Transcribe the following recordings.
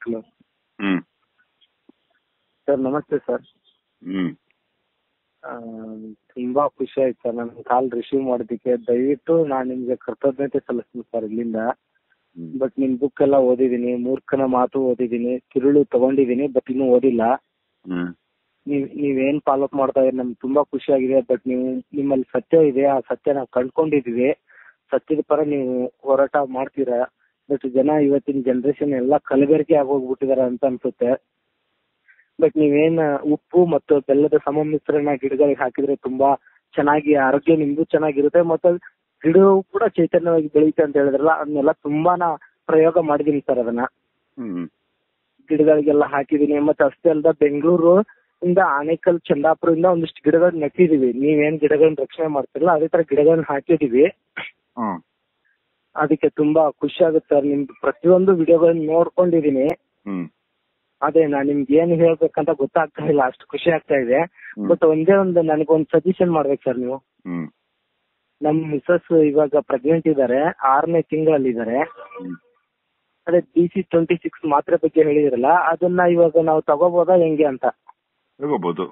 Hello ಹ್ಮ್ sir namaste sir ಹ್ಮ್ ಆ, ತುಂಬಾ ಖುಷಿ ಆಯ್ತು ಸರ್ ನನ್ನ ಕಾಲ್ ರಿಸೀವ್ ಮಾಡೋದಕ್ಕೆ ದಯವಿಟ್ಟು ನಾನು ನಿಮ್ಗೆ ಕೃತಜ್ಞತೆ ಸಲ್ಲಿಸ್ತೀನಿ ಸರ್ ಇಲ್ಲಿಂದ ಹ್ಮ್. ಬಟ್ ನಿಮ್ ಬುಕ್ ಎಲ್ಲ ಓದಿದೀನಿ ಮೂರ್ಖನ ಮಾತು ಓದಿದೀನಿ ತಿರುಳು ತಗೊಂಡಿದೀನಿ ಬಟ್ ಇನ್ನೂ ಓದಿಲ್ಲ ಹ್ಮ್ ನೀವ್ ನೀವೇನ್ ಫಾಲೋ ಅಪ್ ಮಾಡ್ತಾ ಇದ್ದೀರಿ ನಮ್ಗೆ ತುಂಬಾ ಖುಷಿ ಆಗಿದೆ ಬಟ್ ನೀವು ನಿಮ್ಮಲ್ಲಿ ಸತ್ಯ ಇದೆ ಆ ಸತ್ಯ ನಾವು ಕಂಡ್ಕೊಂಡಿದೀವಿ ಸತ್ಯದ ಪರ ನೀವು ಹೋರಾಟ ಮಾಡ್ತೀರಾ ಬಟ್ ಜನ ಇವತ್ತಿನ ಜನರೇಷನ್ ಎಲ್ಲ ಕಲಬೆರಕೆ ಆಗೋಗ್ಬಿಟ್ಟಿದಾರೆ ಅಂತ ಅನ್ಸುತ್ತೆ ಬಟ್ ನೀವೇನ್ ಉಪ್ಪು ಮತ್ತು ಬೆಲ್ಲದ ಸಮಮಿಶ್ರಣ ಗಿಡಗಳಿಗೆ ಹಾಕಿದ್ರೆ ತುಂಬಾ ಚೆನ್ನಾಗಿ ಆರೋಗ್ಯ ನಿಮ್ದು ಚೆನ್ನಾಗಿರುತ್ತೆ ಮತ್ತೆ ಗಿಡವು ಕೂಡ ಚೈತನ್ಯವಾಗಿ ಬೆಳೆಯುತ್ತೆ ಅಂತ ಹೇಳಿದ್ರಲ್ಲ ಅದನ್ನೆಲ್ಲ ತುಂಬಾ ನಾ ಪ್ರಯೋಗ ಮಾಡಿದೀನಿ ಸರ್ ಅದನ್ನ ಹ್ಮ್ ಗಿಡಗಳಿಗೆಲ್ಲ ಹಾಕಿದೀನಿ ಮತ್ತೆ ಅಷ್ಟೇ ಅಲ್ದ ಬೆಂಗಳೂರು ಇಂದ ಆನೇಕಲ್ ಚಂದಾಪುರದಿಂದ ಒಂದಿಷ್ಟು ಗಿಡಗಳನ್ನ ನೆಟ್ಟಿದೀವಿ ನೀವೇನ್ ಗಿಡಗಳನ್ನ ರಕ್ಷಣೆ ಮಾಡ್ತಿರಲ್ಲ ಅದೇ ತರ ಗಿಡಗಳನ್ನ ಹಾಕಿದೀವಿ ಹ್ಮ್ ಅದಕ್ಕೆ ತುಂಬಾ ಖುಷಿ ಆಗುತ್ತೆ ಸರ್ ನಿಮ್ದು ಪ್ರತಿಯೊಂದು ವಿಡಿಯೋಗಳನ್ನ ನೋಡ್ಕೊಂಡಿದೀನಿ ಹ್ಮ್ ಅದೇ ನಾನ್ ನಿಮ್ಗೆ ಏನ್ ಹೇಳ್ಬೇಕಂತ ಗೊತ್ತಾಗ್ತಾ ಇಲ್ಲ ಅಷ್ಟು ಖುಷಿ ಆಗ್ತಾ ಇದೆ ಹ್ಮ್. ಬಟ್ ಒಂದೇ ಒಂದು ನನಗೊಂದು ಸಜೆಷನ್ ಮಾಡ್ಬೇಕು ಸರ್ ನೀವು ಹ್ಮ್ ನಮ್ ಮಿಸಸ್ ಇವಾಗ ಪ್ರೆಗ್ನೆಂಟ್ ಇದಾರೆ ಆರನೇ ತಿಂಗಳಲ್ಲಿ ಇದಾರೆ ಹ್ಮ್. ಅದೇ ಬಿ ಸಿ ಟ್ವೆಂಟಿ ಸಿಕ್ಸ್ ಮಾತ್ರೆ ಬಗ್ಗೆ ಹೇಳಿದ್ರಲ್ಲ ಅದನ್ನ ಇವಾಗ ನಾವು ತಗೋಬೋದಾ ಹೆಂಗೆ ಅಂತ ತಗೋಬಹುದು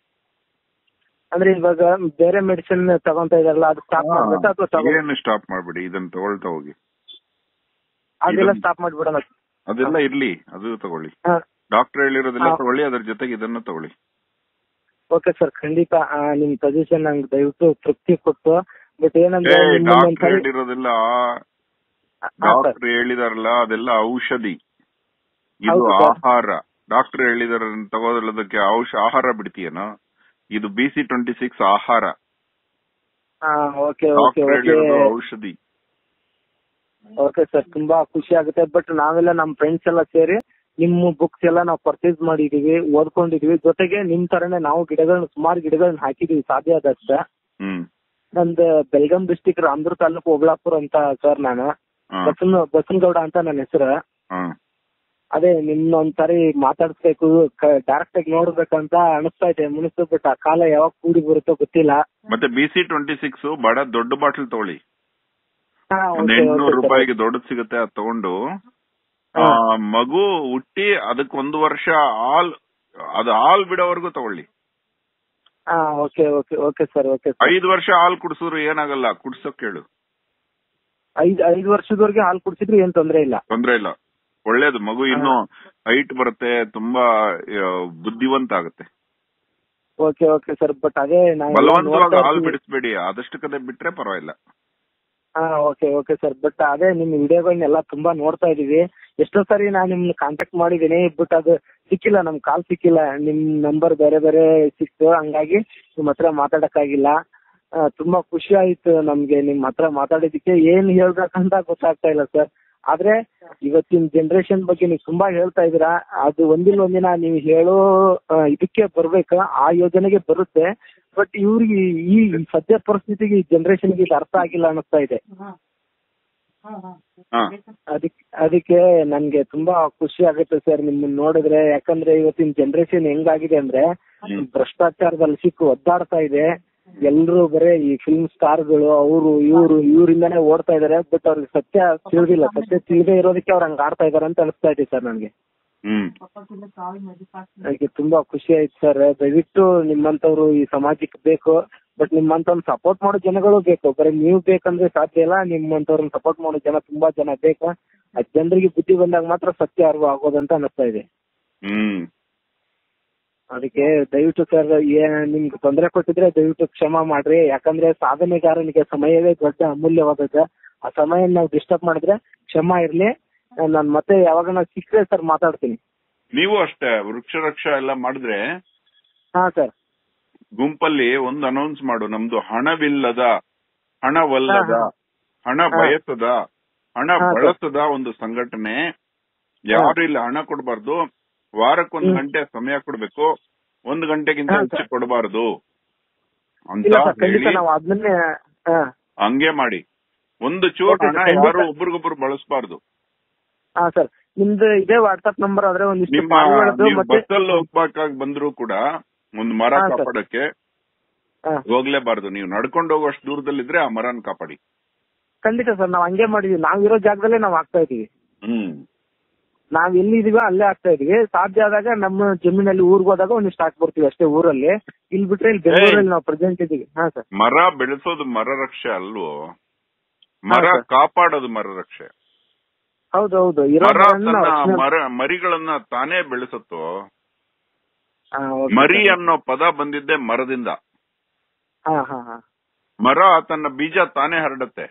ಅಂದ್ರೆ ಇವಾಗ ಬೇರೆ ಮೆಡಿಸಿನ್ ತಗೊಂತ ಇದಾರಲ್ಲ ಅದು ಸ್ಟಾಪ್ ಮಾಡ್ಬೇಕಾ ಅಥವಾ ತಗೋ ಏನು ಸ್ಟಾಪ್ ಮಾಡ್ಬಿಡಿ ಇದನ್ನ ತಗೊಳ್ತಾ ಹೋಗಿ ಅದೆಲ್ಲ ಇದನ್ನ- ಸ್ಟಾಪ್ ಮಾಡ್ಬಿಡೋಣ ಅದೆಲ್ಲ ಇರ್ಲಿ ಅದು ತಗೊಳ್ಳಿ ಹಾ ಡಾಕ್ಟರ್ ಹೇಳಿರೋದೆಲ್ಲ ಹಾ. ತಗೊಳ್ಳಿ ಅದ್ರ ಜೊತೆಗೆ ಇದನ್ನ ತಗೊಳ್ಳಿ ಓಕೆ ಸರ್ ಖಂಡಿತ ಆ, ನಿಮ್ ಸಜೆಷನ್ ನಂಗೆ ದಯವಿಟ್ಟು ತೃಪ್ತಿ ಕೊಟ್ಟು ಬಟ್ ಏನಂದ್ರೆ ಏ ನಿಮ್ಮನ್ನ ಡಾಕ್ಟರ್ ಒಂದ್ಸರಿ- ಹೇಳಿರೋದೆಲ್ಲ ಆ, ಹಾ, ಸರ್. ಡಾಕ್ಟರ್ ಹೇಳಿದಾರಲ್ಲ ಅದೆಲ್ಲ ಔಷಧಿ ಇದು ಹೌದು ಸರ್. ಆಹಾರ ಡಾಕ್ಟರ್ ಹೇಳಿದಾರ ತಗೋದಲ್ಲದಕ್ಕೆ ಔಷ ಆಹಾರ ಬಿಡ್ತೀಯನೋ ಇದು ಬಿ ಸಿ ಟ್ವೆಂಟಿ ಸಿಕ್ಸ್ ಆಹಾರ ಆ, ಓಕೆ ಓಕೆ ಡಾಕ್ಟರ್ ಹೇಳಿರೋದು ಓಕೆ ಔಷಧಿ ಓಕೆ ಸರ್ ತುಂಬಾ ಖುಷಿ ಆಗುತ್ತೆ ಬಟ್ ನಾವೆಲ್ಲ ನಮ್ ಫ್ರೆಂಡ್ಸ್ ಎಲ್ಲ ಸೇರಿ ನಿಮ್ಮ ಬುಕ್ಸ್ ಎಲ್ಲ ನಾವು ಪರ್ಚೇಸ್ ಮಾಡಿದೀವಿ ಓದ್ಕೊಂಡಿದೀವಿ ಜೊತೆಗೆ ನಿಮ್ ತರನೇ ನಾವು ಗಿಡಗಳನ್ನ ಸುಮಾರು ಗಿಡಗಳನ್ನ ಹಾಕಿದೀವಿ ಸಾಧ್ಯ ಆದಷ್ಟ ಹ್ಮ್ ನಂದು ಬೆಳಗಾಂ ಡಿಸ್ಟಿಕ್ ರಾಮದುರ್ಗ ತಾಲೂಕು ಓಬಳಾಪುರ ಅಂತ ಸರ್ ನಾನು ಹಾ, ಬಸನ್ ಬಸನಗೌಡ ಅಂತ ನನ್ನ ಹೆಸರು ಹಾ. ಅದೇ ನಿಮ್ನ ಒಂದ್ಸರಿ ಮಾತಾಡ್ಸ್ಬೇಕು ಡೈರೆಕ್ಟ್ ಆಗಿ ನೋಡ್ಬೇಕಂತ ಅನಿಸ್ತಾ ಇದೆ ಮುನಿಸು ಬಟ್ ಆ ಕಾಲ ಯಾವಾಗ ಕೂಡಿ ಬರುತ್ತೋ ಗೊತ್ತಿಲ್ಲ ಮತ್ತೆ ಬಿ ಸಿ ಟ್ವೆಂಟಿ ಸಿಕ್ಸ್ ಬಡ ದೊಡ್ಡ ಬಾಟಲ್ ತಗೊಳ್ಳಿ ಹಾ, ಒಂದ್ okay, ಎಂಟ್ನೂರು okay, sir. ರೂಪಾಯಿಗೆ ದೊಡ್ಡದ್ ಸಿಗುತ್ತೆ ಅದ್ ತಗೊಂಡು ಆ, ಮಗು ಹುಟ್ಟಿ ಅದಕ್ ಒಂದು ವರ್ಷ ಹಾಲ್ ಅದು ಹಾಲ್ ಬಿಡೋವರೆಗೂ ತಗೊಳ್ಳಿ ಹಾ okay okay okay sir okay sir ಐದು ವರ್ಷ ಹಾಲ್ ಕುಡ್ಸಿದ್ರು ಏನಾಗಲ್ಲ ಕುಡ್ಸೋಕ್ ಕೇಳು ಐದ್ ಐದ್ ವರ್ಷದವರೆಗೆ ಹಾಲು ಕುಡಿಸಿದ್ರು ಏನ್ ತೊಂದ್ರೆ ಇಲ್ಲ ತೊಂದ್ರೆ ಇಲ್ಲ ಒಳ್ಳೇದು ಮಗು ಇನ್ನು ಹೈಟ್ ಬರುತ್ತೆ ತುಂಬಾ ಆ, ಬುದ್ಧಿವಂತ ಆಗುತ್ತೆ ಓಕೆ ಓಕೆ ಸರ್ ಬಟ್ ಅದೇ ನಾವು ಬಲವಂತವಾಗಿ ಹಾಲ್ ಬಿಡಿಸ್ಬೇಡಿ ಆದಷ್ಟು ಕದೆ ಬಿಟ್ರೆ ಪರವಾಗಿಲ್ಲ ಹಾ ಓಕೆ ಓಕೆ ಸರ್ ಬಟ್ ಅದೇ ನಿಮ್ ವಿಡಿಯೋಗಳನ್ನೆಲ್ಲ ತುಂಬಾ ನೋಡ್ತಾ ಇದೀವಿ ಎಷ್ಟೋ ಸರಿ ನಾನು ನಿಮ್ನ ಕಾಂಟ್ಯಾಕ್ಟ್ ಮಾಡಿದೀನಿ ಬಟ್ ಅದು ಸಿಕ್ಕಿಲ್ಲ ನಮ್ ಕಾಲ್ ಸಿಕ್ಕಿಲ್ಲ ನಿಮ್ ನಂಬರ್ ಬೇರೆ ಬೇರೆ ಸಿಕ್ತು ಹಂಗಾಗಿ ನಿಮ್ ಹತ್ರ ಮಾತಾಡಕ್ಕಾಗಿಲ್ಲ ಆ, ತುಂಬಾ ಖುಷಿ ಆಯ್ತು ನಮ್ಗೆ ನಿಮ್ ಹತ್ರ ಮಾತಾಡಿದಕ್ಕೆ ಏನ್ ಹೇಳ್ಬೇಕಂತ ಗೊತ್ತಾಗ್ತಾ ಇಲ್ಲ ಸರ್ ಆದ್ರೆ ಇವತ್ತಿನ ಜನರೇಷನ್ ಬಗ್ಗೆ ನೀವು ತುಂಬಾ ಹೇಳ್ತಾ ಇದೀರಾ ಅದು ಒಂದಿಲ್ಲ ಒಂದಿನ ನೀವು ಹೇಳೋ ಆ, ಇದಕ್ಕೆ ಬರ್ಬೇಕು ಆ ಯೋಜನೆಗೆ ಬರುತ್ತೆ ಬಟ್ ಇವ್ರಿಗೆ ಈ ಸದ್ಯ ಪರಿಸ್ಥಿತಿಗೆ ಈ ಜನರೇಷನ್ಗೆ ಇದು ಅರ್ಥ ಆಗಿಲ್ಲ ಅನ್ನಿಸ್ತಾ ಇದೆ ಹಾ ಅದಕ್ಕೆ ಅದಕ್ಕೆ ನನ್ಗೆ ತುಂಬಾ ಖುಷಿ ಆಗುತ್ತೆ ಸರ್ ನಿಮ್ಮನ್ನ ನೋಡಿದ್ರೆ ಯಾಕಂದ್ರೆ ಇವತ್ತಿನ ಜನರೇಷನ್ ಹೆಂಗಾಗಿದೆ ಅಂದ್ರೆ ಹ್ಮ್. ಭ್ರಷ್ಟಾಚಾರದಲ್ಲಿ ಸಿಕ್ಕು ಒದ್ದಾಡ್ತಾ ಇದೆ ಎಲ್ರು ಬರೇ ಈ ಫಿಲ್ಮ್ ಸ್ಟಾರ್ಗಳು ಅವರು ಇವರು ಇವರಿಂದಾನೇ ಓಡ್ತಾ ಇದಾರೆ ಬಟ್ ಅವ್ರಿಗೆ ಸತ್ಯ ತಿಳಿದಿಲ್ಲ ಸತ್ಯ ತಿಳಿದೇ ಇರೋದಕ್ಕೆ ಅವ್ರು ಹಂಗ ಆಡ್ತಾ ಇದಾರೆ ಅಂತ ಅನಿಸ್ತಾ ಇದೆ ಸರ್ ನನ್ಗೆ ಹ್ಮ್ ಅದಕ್ಕೆ ತುಂಬಾ ಖುಷಿ ಆಯ್ತು ಸರ್ ದಯವಿಟ್ಟು ನಿಮ್ಮಂತವ್ರು ಈ ಸಮಾಜಕ್ಕೆ ಬೇಕು ಬಟ್ ನಿಮ್ಮಂತವ್ರನ್ನ ಸಪೋರ್ಟ್ ಮಾಡೋ ಜನಗಳು ಬೇಕು ಬರೀ ನೀವು ಬೇಕಂದ್ರೆ ಸಾಧ್ಯ ಇಲ್ಲ ನಿಮ್ಮಂತವ್ರನ್ನ ಸಪೋರ್ಟ್ ಮಾಡೋ ಜನ ತುಂಬಾ ಜನ ಬೇಕು ಆ ಜನರಿಗೆ ಬುದ್ಧಿ ಬಂದಾಗ ಮಾತ್ರ ಸತ್ಯ ಅರಿವು ಆಗೋದಂತ ಅನಿಸ್ತಾ ಇದೆ ಹ್ಮ್ ಅದಕ್ಕೆ ದಯವಿಟ್ಟು ಸರ್ ಏನ್ ನಿಮ್ಗೆ ತೊಂದರೆ ಕೊಟ್ಟಿದ್ರೆ ದಯವಿಟ್ಟು ಕ್ಷಮ ಮಾಡ್ರಿ ಯಾಕಂದ್ರೆ ಸಾಧನೆಗಾರನಿಗೆ ಸಮಯವೇ ದೊಡ್ಡ ಅಮೂಲ್ಯವಾದದ್ದು ಆ ಸಮಯ ನಾವು ಡಿಸ್ಟರ್ಬ್ ಮಾಡಿದ್ರೆ ಕ್ಷಮ ಇರ್ಲಿ ನಾನು ಮತ್ತೆ ಯಾವಾಗ ಸಿಕ್ಕರೆ ಸರ್ ಮಾತಾಡ್ತೀನಿ ನೀವು ಅಷ್ಟೇ ವೃಕ್ಷ ರಕ್ಷಾ ಎಲ್ಲ ಮಾಡಿದ್ರೆ ಹಾ ಸರ್ ಗುಂಪಲ್ಲಿ ಒಂದು ಅನೌನ್ಸ್ ಮಾಡು ನಮ್ದು ಹಣವಿಲ್ಲದ ಹಣವಲ್ಲದ ಹಾ, ಹಣ ಹಾ. ಬಯಸದ ಹಣ ಹಾ, ಸರ್. ಬಳಸದ ಒಂದು ಸಂಘಟನೆ ಯಾರು ಇಲ್ಲ ಹಣ ಕೊಡಬಾರ್ದು ವಾರಕ್ಕೊಂದು ಹ್ಮ್. ಗಂಟೆ ಸಮಯ ಕೊಡ್ಬೇಕು ಒಂದು ಗಂಟೆಗಿಂತ ಹಾ, ಹೆಚ್ಚು ಸರ್. ಕೊಡಬಾರ್ದು ಅಂತ ಇಲ್ಲ ಸರ್ ಖಂಡಿತ ಹೇಳಿ ನಾವು ಅದನ್ನೇ ಹಾ ಹಂಗೆ ಮಾಡಿ ಒಂದು ಚೂರು Okay, ಹಣ ಸರ್, ಖಂಡಿತ. ಯಾರು ಒಬ್ರಿಗೊಬ್ರು ಬಳಸಬಾರ್ದು ಹಾ ಸರ್ ನಿಮ್ದು ಇದೇ ವಾಟ್ಸ್ಆಪ್ ನಂಬರ್ ಆದ್ರೆ ಒಂದಿಷ್ಟು ನಿಮ್ಮ ಪಾರಿವಾಳದ್ದು ನೀವು ಮತ್ತೆ ಬಸ್ಸಲ್ಲಿ ಹೋಗ್ಬೇಕಾಗಿ ಬಂದ್ರು ಕೂಡ ಒಂದು ಮರ ಹಾ, ಸರ್. ಕಾಪಾಡಕ್ಕೆ ಹಾ ಹೋಗ್ಲೇಬಾರ್ದು ನೀವು ನಡ್ಕೊಂಡು ಹೋಗುವಷ್ಟು ದೂರದಲ್ಲಿದ್ರೆ ಆ ಮರನ ಕಾಪಾಡಿ ಖಂಡಿತ ಸರ್ ನಾವು ಹಂಗೆ ಮಾಡಿದೀವಿ ನಾವಿರೋ ಜಾಗದಲ್ಲೇ ನಾವು ಆಗ್ತಾ ಇದೀವಿ ಹ್ಮ್ ನಾವ್ ಎಲ್ಲಿದೀವೋ ಅಲ್ಲೇ ಆಗ್ತಾ ಇದೀವಿ ಸಾಧ್ಯ ಆದಾಗ ನಮ್ಮ ಜಮೀನಲ್ಲಿ ಊರ್ಗ್ ಹೋದಾಗ ಒಂದಿಷ್ಟು ಹಾಕ್ಬಿಡ್ತೀವಿ ಅಷ್ಟೇ ಊರಲ್ಲಿ ಇಲ್ಲಿ ಬಿಟ್ರೆ ಇಲ್ಲಿ ಬೆಂಗಳೂರಲ್ಲಿ ನಾವು ಪ್ರೆಸೆಂಟ್ ಇದೀವಿ ಹಾ ಸರ್ ಮರ ಬೆಳೆಸೋದು ಮರ ರಕ್ಷೆ ಅಲ್ವೋ ಮರ ಹಾ, ಸರ್. ಕಾಪಾಡೋದು ಮರ ರಕ್ಷೆ ಹೌದು ಹೌದು ಇರೋ ಮರ ಮರನ್ನ ತನ್ನ ನಾವು ರಕ್ಷಣೆ- ಮರ ಮರಿಗಳನ್ನ ತಾನೇ ಬೆಳೆಸುತ್ತೋ ಹಾ, okay ಮರಿ ಸರ್. ಅನ್ನೋ ಪದ ಬಂದಿದ್ದೆ ಮರದಿಂದ ಹಾ ಹಾ ಹಾ ಮರ ತನ್ನ ಬೀಜ ತಾನೇ ಹರಡುತ್ತೆ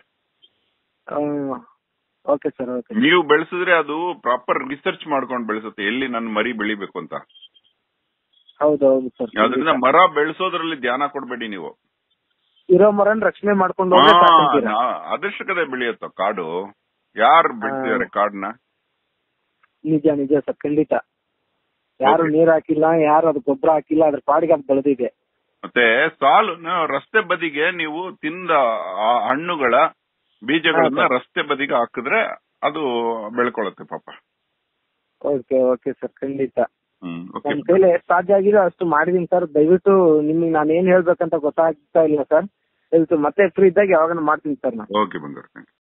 ಓಕೆ ಸರ್ ಓಕೆ ನೀವು ಬೆಳೆಸಿದ್ರೆ ಅದು ಪ್ರಾಪರ್ ರಿಸರ್ಚ್ ಮಾಡ್ಕೊಂಡು ಬೆಳೆಸುತ್ತೆ ಎಲ್ಲಿ ನನ್ನ ಮರಿ ಬೆಳಿಬೇಕು ಅಂತ ಹೌದು ಹೌದು ಸರ್ ಅದರಿಂದ ಮರ ಬೆಳೆಸೋದ್ರಲ್ಲಿ ಧ್ಯಾನ ಕೊಡ್ಬೇಡಿ ನೀವು ಇರೋ ಮರನ್ ರಕ್ಷಣೆ ಮಾಡ್ಕೊಂಡು ಹೋದ್ರೆ ಆ, ಸಾಕಂತೀರಾ ನಾ- ಅದೃಷ್ಟಕತೆ ಬೆಳೆಯುತ್ತೋ ಕಾಡು ಯಾರು ಬೆಳೆಸಿದಾರೆ ಕಾಡನ್ನ ನಿಜ ನಿಜ ಸರ್ ಖಂಡಿತ ಯಾರು Okay. ನೀರ್ ಹಾಕಿಲ್ಲ ಯಾರು ಅದು ಗೊಬ್ಬರ ಹಾಕಿಲ್ಲ ಅದ್ರ ಪಾಡಿಗೆ ಅದು ಬೆಳೆದಿದೆ ಮತ್ತೆ ಸಾಲು ನ- ರಸ್ತೆ ಬದಿಗೆ ನೀವು ತಿಂದ ಆ ಹಣ್ಣುಗಳ ಬೀಜಗಳನ್ನ ಹಾ, ಸರ್. ರಸ್ತೆ ಬದಿಗೆ ಹಾಕಿದ್ರೆ ಅದು ಬೆಳ್ಕೊಳತ್ತೆ ಪಾಪ ಓಕೆ ಓಕೆ ಸರ್ ಖಂಡಿತ ಹ್ಮ್ ಓಕೆ ನಮ್ ಕೈಲಿ ಎಷ್ಟು ಸಾಧ್ಯ ಆಗಿರೋ ಅಷ್ಟು ಮಾಡಿದೀನಿ ಸರ್ ದಯವಿಟ್ಟು ನಿಮ್ಗೆ ನಾನು ಏನ್ ಹೇಳ್ಬೇಕಂತ ಗೊತ್ತಾಗ್ತಾ ಇಲ್ಲ ಸರ್ ದಯವಿಟ್ಟು ಮತ್ತೆ ಫ್ರೀ ಇದ್ದಾಗ ಯಾವಾಗ ಮಾಡ್ತೀನಿ ಸರ್ ನಾನು ಓಕೆ ಬಂಗಾರ